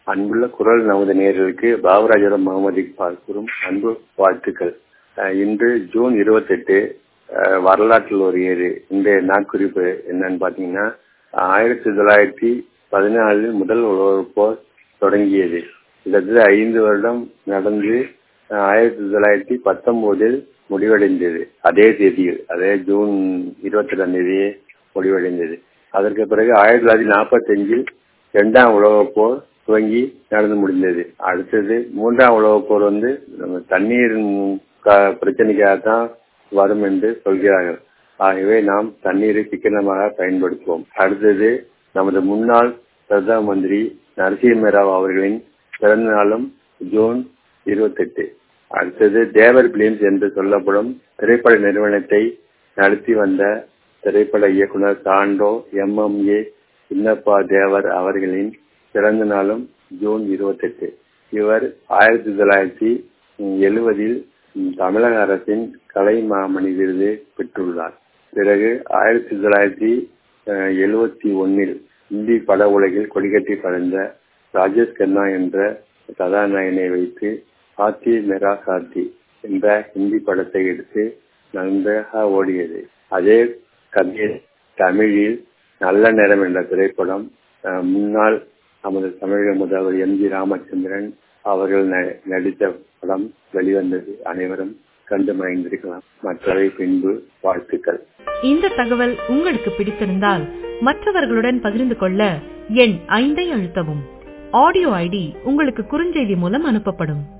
அன்புள்ள குரல் நமது நேர்களுக்கு பாபராஜபுரம் முகமது இக்பால் கூறும் அன்பு வாழ்த்துக்கள் அஹ் இன்று ஜூன் இருபத்தெட்டு வரலாற்றில் ஒரு ஏறு இன்றைய நாட்குறிப்பு என்னன்னு பாத்தீங்கன்னா ஆயிரத்தி தொள்ளாயிரத்தி பதினாலில் முதல் உலகப் போர் தொடங்கியது கிட்டத்தட்ட ஐந்து வருடம் நடந்து அஹ் ஆயிரத்தி தொள்ளாயிரத்தி பத்தொன்பதில் முடிவடைந்தது அதே தேதியில் அதே ஜூன் இருபத்தி ரெண்டாம் தேதியே முடிவடைந்தது அதற்கு பிறகு ஆயிரத்தி தொள்ளாயிரத்தி நாற்பத்தி அஞ்சில் இரண்டாம் உலகப் போர் துவங்கி நடந்து முடிந்தது அடுத்தது மூன்றாம் உலகப் போர் வந்து நம்ம தண்ணீர் பிரச்சனைக்காக தான் வரும் என்று சொல்கிறார்கள் ஆகவே நாம் தண்ணீரை சிக்கனமாக பயன்படுத்துவோம் அடுத்தது நமது முன்னாள் பிரதம மந்திரி நரசிம்ம ராவ் அவர்களின் பிறந்த நாளும் ஜூன் இருபத்தெட்டு அடுத்தது தேவர் பிலிம்ஸ் என்று சொல்லப்படும் திரைப்பட நிறுவனத்தை நடத்தி வந்த திரைப்பட இயக்குனர் Sandow M M A Chinnappa Devar அவர்களின் பிறந்த நாளும் ஜூன் இருபத்தெட்டு இவர் ஆயிரத்தி தொள்ளாயிரத்தி எழுபதில் தமிழக அரசின் கலை மாமணி விருது பெற்றுள்ளார் பிறகு ஆயிரத்தி தொள்ளாயிரத்தி எழுபத்தி ஒன்னில் இந்தி பட உலகில் கொடிகட்டி பறந்த ராஜேஷ் கண்ணா என்ற கதாநாயகனை வைத்து ஹாத்தி மெரா சாத்தி என்ற ஹிந்தி படத்தை எடுத்து நன்றாக ஓடியது அதே கதையில் தமிழில் நல்ல நேரம் என்ற திரைப்படம் முன்னாள் நமது தமிழக முதல்வர் எம் ஜி ராமச்சந்திரன் அவர்கள் நடித்த படம் வெளிவந்தது அனைவரும் கண்டு மகிழ்ந்திருக்கலாம் மற்றவை பின்பு வாழ்த்துக்கள் இந்த தகவல் உங்களுக்கு பிடித்திருந்தால் மற்றவர்களுடன் பகிர்ந்து கொள்ள எண் ஐந்தை அழுத்தவும் ஆடியோ ஐடி உங்களுக்கு குறுஞ்செய்தி மூலம் அனுப்பப்படும்